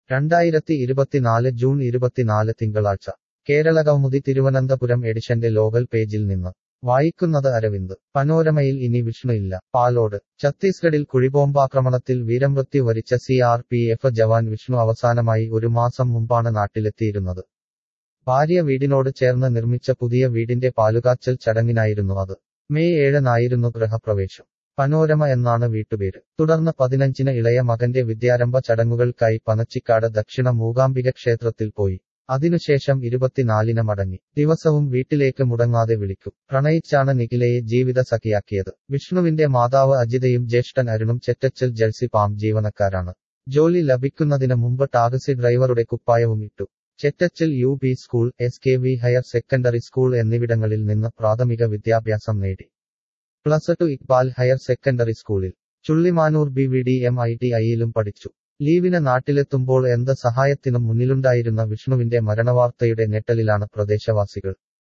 രണ്ടായിരത്തി ഇരുപത്തിനാല് ജൂൺ ഇരുപത്തിനാല് തിങ്കളാഴ്ച കേരളകൗമുദി തിരുവനന്തപുരം എഡിഷന്റെ ലോകൽ പേജിൽ നിന്ന് വായിക്കുന്നത് അരവിന്ദ് പനോരമയിൽ ഇനി വിഷ്ണു ഇല്ല പാലോട് ഛത്തീസ്ഗഡിൽ കുഴിബോംബാക്രമണത്തിൽ വീരമൃത്യു വരിച്ച C R P F jawan Vishnu അവസാനമായി ഒരു മാസം മുമ്പാണ് നാട്ടിലെത്തിയിരുന്നത് ഭാര്യ വീടിനോട് ചേർന്ന് നിർമ്മിച്ച പുതിയ വീടിന്റെ പാലുകാച്ചൽ ചടങ്ങിനായിരുന്നു അത് മെയ് ഏഴിനായിരുന്നു ഗൃഹപ്രവേശം പനോരമ എന്നാണ് വീട്ടുപേര് തുടർന്ന് പതിനഞ്ചിന് ഇളയ മകന്റെ വിദ്യാരംഭ ചടങ്ങുകൾക്കായി പനച്ചിക്കാട് ദക്ഷിണ മൂകാംബിക ക്ഷേത്രത്തിൽ പോയി അതിനുശേഷം ഇരുപത്തിനാലിന് മടങ്ങി ദിവസവും വീട്ടിലേക്ക് മുടങ്ങാതെ വിളിക്കും പ്രണയിച്ചാണ് നിഖിലയെ ജീവിത സഖിയാക്കിയത് വിഷ്ണുവിന്റെ മാതാവ് അജിതയും ജ്യേഷ്ഠൻ അരുണും ചെറ്റച്ചൽ ജൽസി പാം ജീവനക്കാരാണ് ജോലി ലഭിക്കുന്നതിന് മുമ്പ് ടാക്സി ഡ്രൈവറുടെ കുപ്പായവും ഇട്ടു Chettachal U P school S K V higher secondary school എന്നിവിടങ്ങളിൽ നിന്ന് പ്രാഥമിക വിദ്യാഭ്യാസം നേടി plus two Iqbal higher secondary സ്കൂളിൽ Chullimanoor B V D M I T ഐയിലും പഠിച്ചു ലീവിന് നാട്ടിലെത്തുമ്പോൾ എന്ത് സഹായത്തിനും മുന്നിലുണ്ടായിരുന്ന വിഷ്ണുവിന്റെ മരണവാർത്തയുടെ ഞെട്ടലിലാണ് പ്രദേശവാസികൾ